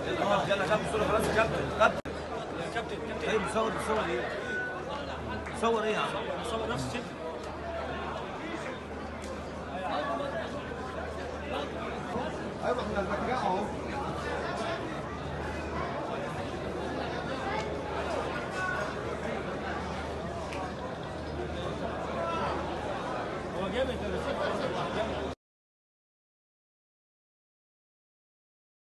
يلا كابتن صوره خلاص يا كابتن كابتن كابتن كابتن ايه بتصور بتصور ايه؟ بتصور ايه يا عم؟ صور نفسك ايوه احنا المكان اهو